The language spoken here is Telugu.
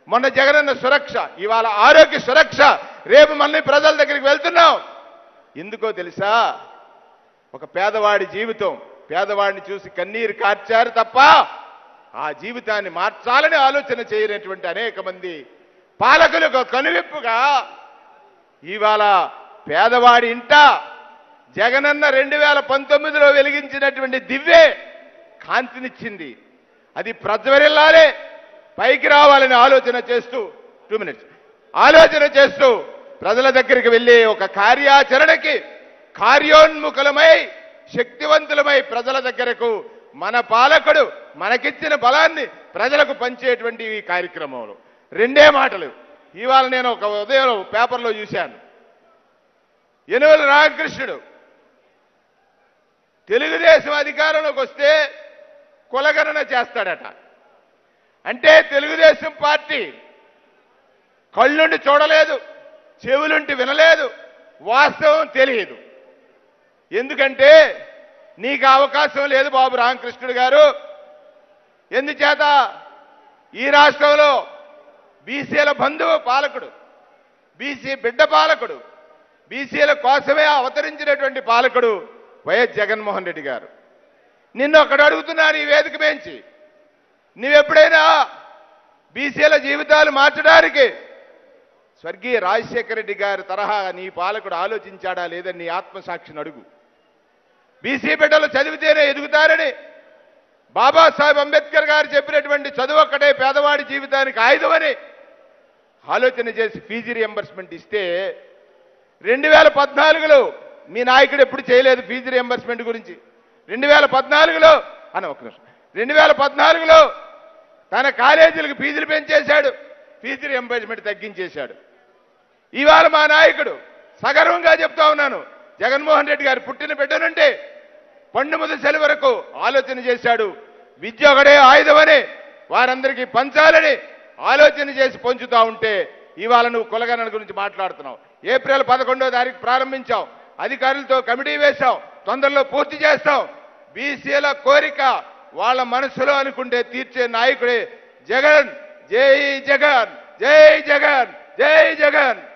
మొన్న జగనన్న సురక్ష ఇవాళ ఆరోగ్య సురక్ష రేపు మళ్ళీ ప్రజల దగ్గరికి వెళ్తున్నాం ఎందుకో తెలుసా ఒక పేదవాడి జీవితం పేదవాడిని చూసి కన్నీరు కార్చారు తప్ప ఆ జీవితాన్ని మార్చాలని ఆలోచన చేయనటువంటి అనేక మంది పాలకులకు కనువిప్పుగా ఇవాళ పేదవాడి ఇంట జగనన్న రెండు వేల పంతొమ్మిదిలో వెలిగించినటువంటి దివ్వే కాంతినిచ్చింది అది ప్రజ్వరిల్లాలే పైకి రావాలని ఆలోచన చేస్తూ టూ మినిట్స్ ఆలోచన చేస్తూ ప్రజల దగ్గరికి వెళ్ళే ఒక కార్యాచరణకి కార్యోన్ముఖులమై శక్తివంతులమై ప్రజల దగ్గరకు మన పాలకుడు మనకిచ్చిన బలాన్ని ప్రజలకు పంచేటువంటి ఈ కార్యక్రమంలో రెండే మాటలు ఇవాళ నేను ఒక ఉదయం పేపర్లో చూశాను ఎనువల రామకృష్ణుడు తెలుగుదేశం అధికారంలోకి వస్తే కులగణన చేస్తాడట అంటే తెలుగుదేశం పార్టీ కళ్ళుండి చూడలేదు చెవులుంటి వినలేదు వాస్తవం తెలియదు ఎందుకంటే నీకు అవకాశం లేదు బాబు రామకృష్ణుడు గారు ఎందుచేత ఈ రాష్ట్రంలో బీసీల బంధువు పాలకుడు బీసీ బిడ్డ పాలకుడు బీసీల కోసమే అవతరించినటువంటి పాలకుడు వైఎస్ జగన్మోహన్ రెడ్డి గారు నిన్ను ఒకడు అడుగుతున్నాను ఈ వేదిక మేంచి నువ్వెప్పుడైనా బీసీల జీవితాలు మార్చడానికి స్వర్గీయ రాజశేఖర రెడ్డి గారి తరహా నీ పాలకుడు ఆలోచించాడా లేదని నీ ఆత్మసాక్షిని అడుగు బీసీ బిడ్డలు చదివితేనే ఎదుగుతారని బాబాసాహెబ్ అంబేద్కర్ గారు చెప్పినటువంటి చదువు ఒక్కటే పేదవాడి జీవితానికి ఆయుధమని ఆలోచన చేసి ఫీజు రియంబర్స్మెంట్ ఇస్తే రెండు వేల పద్నాలుగులో మీ నాయకుడు ఎప్పుడు చేయలేదు ఫీజు రియంబర్స్మెంట్ గురించి రెండు వేల పద్నాలుగులో అన్న ఒక నిమిషం రెండు వేల పద్నాలుగులో తన కాలేజీలకు ఫీజులు పెంచేశాడు ఫీజు రియంబర్స్మెంట్ తగ్గించేశాడు ఇవాళ మా నాయకుడు సగర్వంగా చెప్తా ఉన్నాను జగన్మోహన్ రెడ్డి గారు పుట్టిన బిడ్డ నుండి పండు ముదసెల వరకు ఆలోచన చేశాడు విద్య ఒకడే ఆయుధమని వారందరికీ పంచాలని ఆలోచన చేసి పంచుతా ఉంటే ఇవాళ నువ్వు కులగణన గురించి మాట్లాడుతున్నావు ఏప్రిల్ పదకొండో తారీఖు ప్రారంభించాం అధికారులతో కమిటీ వేశాం తొందరలో పూర్తి చేస్తాం బీసీల కోరిక వాళ్ళ మనసులో అనుకుంటే తీర్చే నాయకుడే జగన్ జై జగన్ జై జగన్ జై జగన్